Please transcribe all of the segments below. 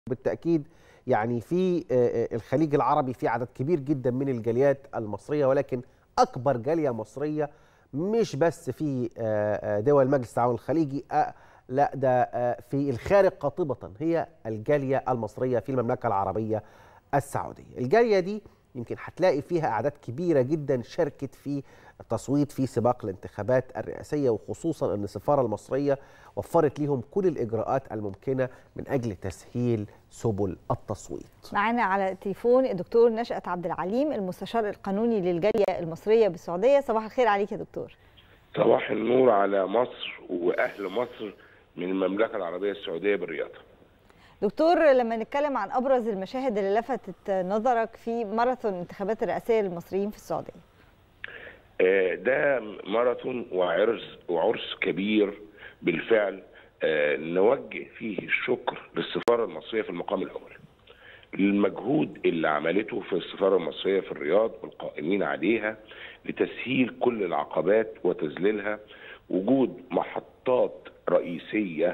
بالتاكيد يعني في الخليج العربي في عدد كبير جدا من الجاليات المصريه ولكن اكبر جاليه مصريه مش بس في دول مجلس التعاون الخليجي لا ده في الخارج قاطبه هي الجاليه المصريه في المملكه العربيه السعوديه الجاليه دي يمكن هتلاقي فيها اعداد كبيره جدا شاركت في التصويت في سباق الانتخابات الرئاسيه وخصوصا ان السفاره المصريه وفرت لهم كل الاجراءات الممكنه من اجل تسهيل سبل التصويت. معانا على التليفون الدكتور نشأت عبد العليم المستشار القانوني للجاليه المصريه بالسعوديه، صباح الخير عليك يا دكتور. صباح النور على مصر واهل مصر من المملكه العربيه السعوديه بالرياض. دكتور لما نتكلم عن ابرز المشاهد اللي لفتت نظرك في ماراثون الانتخابات الرئاسيه للمصريين في السعوديه. ده ماراثون وعرس وعرس كبير بالفعل نوجه فيه الشكر للسفاره المصريه في المقام الاول. المجهود اللي عملته في السفاره المصريه في الرياض والقائمين عليها لتسهيل كل العقبات وتذليلها وجود محطات رئيسيه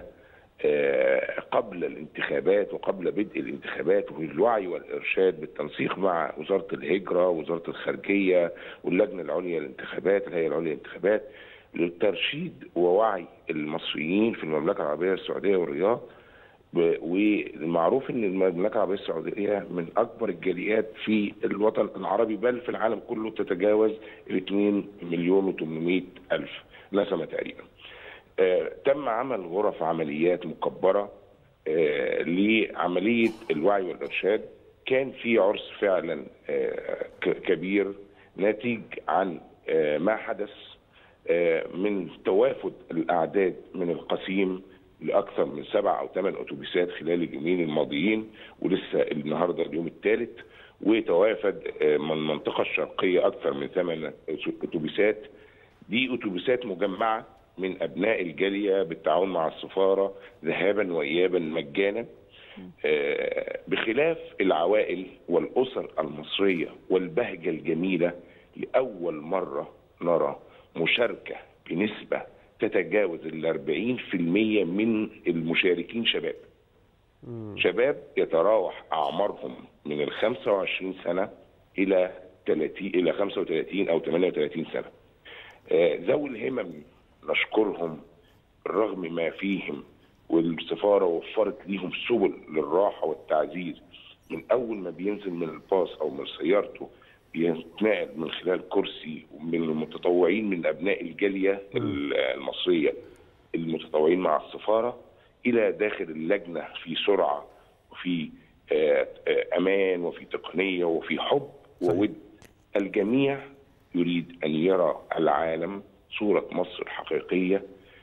قبل الانتخابات وقبل بدء الانتخابات وفي الوعي والارشاد بالتنسيق مع وزاره الهجره ووزاره الخارجيه واللجنه العليا للانتخابات الهيئه العليا للانتخابات للترشيد ووعي المصريين في المملكه العربيه السعوديه والرياض والمعروف ان المملكه العربيه السعوديه من اكبر الجاليات في الوطن العربي بل في العالم كله تتجاوز ال 2 مليون و800 الف نسمه تقريبا. آه تم عمل غرف عمليات مكبره آه لعمليه الوعي والارشاد كان في عرس فعلا آه كبير ناتج عن ما حدث من توافد الاعداد من القسيم لاكثر من سبع او ثمان اتوبيسات خلال اليومين الماضيين ولسه النهارده اليوم الثالث وتوافد من المنطقه الشرقيه اكثر من ثمان اتوبيسات دي اتوبيسات مجمعه من ابناء الجاليه بالتعاون مع السفاره ذهابا وايابا مجانا بخلاف العوائل والاسر المصريه والبهجه الجميله لاول مره نرى مشاركه بنسبه تتجاوز ال 40% من المشاركين شباب. شباب يتراوح اعمارهم من ال 25 سنه الى 30 الى 35 او 38 سنه. ذوي الهمم نشكرهم رغم ما فيهم والسفاره وفرت ليهم سبل للراحه والتعزيز من اول ما بينزل من الباص او من سيارته بيتنقل من خلال كرسي من المتطوعين من ابناء الجاليه المصريه المتطوعين مع السفاره الى داخل اللجنه في سرعه وفي امان وفي تقنيه وفي حب وود الجميع يريد ان يرى العالم صوره مصر الحقيقيه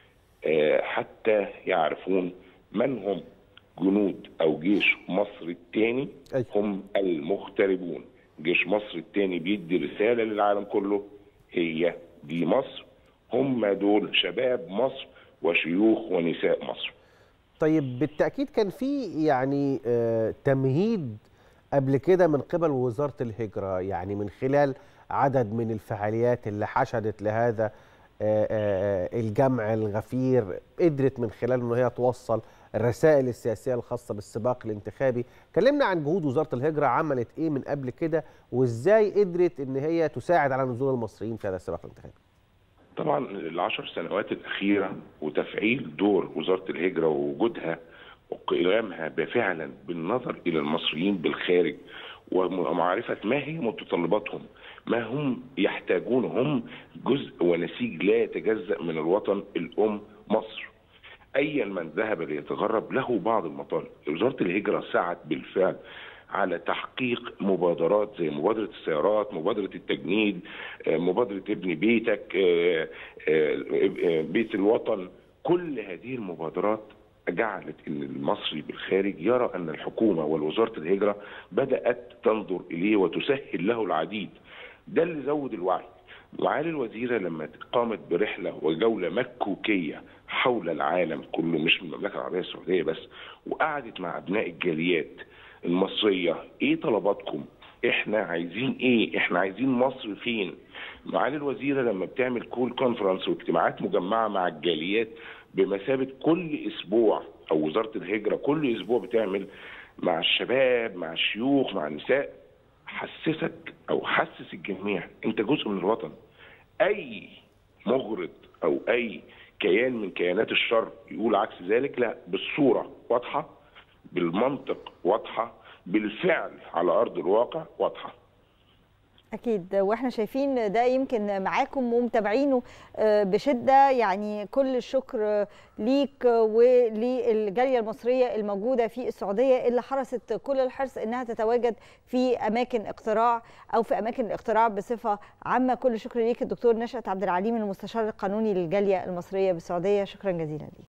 حتى يعرفون من هم جنود او جيش مصر الثاني هم المغتربون جيش مصر الثاني بيدي رساله للعالم كله هي دي مصر هم دول شباب مصر وشيوخ ونساء مصر. طيب بالتاكيد كان في يعني آه تمهيد قبل كده من قبل وزاره الهجره يعني من خلال عدد من الفعاليات اللي حشدت لهذا آه آه الجمع الغفير قدرت من خلاله ان هي توصل الرسائل السياسيه الخاصه بالسباق الانتخابي كلمنا عن جهود وزاره الهجره عملت ايه من قبل كده وازاي قدرت ان هي تساعد على نزول المصريين في هذا السباق الانتخابي طبعا العشر سنوات الاخيره وتفعيل دور وزاره الهجره ووجودها وقيامها فعلا بالنظر الى المصريين بالخارج ومعرفه ما هي متطلباتهم ما هم يحتاجون هم جزء ونسيج لا يتجزا من الوطن الام مصر ايا من ذهب ليتغرب له بعض المطالب وزاره الهجره سعت بالفعل على تحقيق مبادرات زي مبادره السيارات مبادره التجنيد مبادره ابن بيتك بيت الوطن كل هذه المبادرات جعلت ان المصري بالخارج يرى ان الحكومه والوزاره الهجره بدات تنظر اليه وتسهل له العديد ده اللي زود الوعي معالي الوزيرة لما قامت برحلة وجولة مكوكية حول العالم كله مش من المملكة العربية السعودية بس وقعدت مع أبناء الجاليات المصرية إيه طلباتكم؟ إحنا عايزين إيه؟ إحنا عايزين مصر فين؟ معالي الوزيرة لما بتعمل كول كونفرنس واجتماعات مجمعة مع الجاليات بمثابة كل أسبوع أو وزارة الهجرة كل أسبوع بتعمل مع الشباب مع الشيوخ مع النساء حسسك او حسس الجميع انت جزء من الوطن اي مغرض او اي كيان من كيانات الشر يقول عكس ذلك لا بالصوره واضحه بالمنطق واضحه بالفعل على ارض الواقع واضحه اكيد واحنا شايفين ده يمكن معاكم ومتابعينه بشده يعني كل الشكر ليك وللجاليه المصريه الموجوده في السعوديه اللي حرصت كل الحرص انها تتواجد في اماكن اقتراع او في اماكن الاقتراع بصفه عامه كل الشكر ليك الدكتور نشأت عبد العليم المستشار القانوني للجاليه المصريه بالسعوديه شكرا جزيلا ليك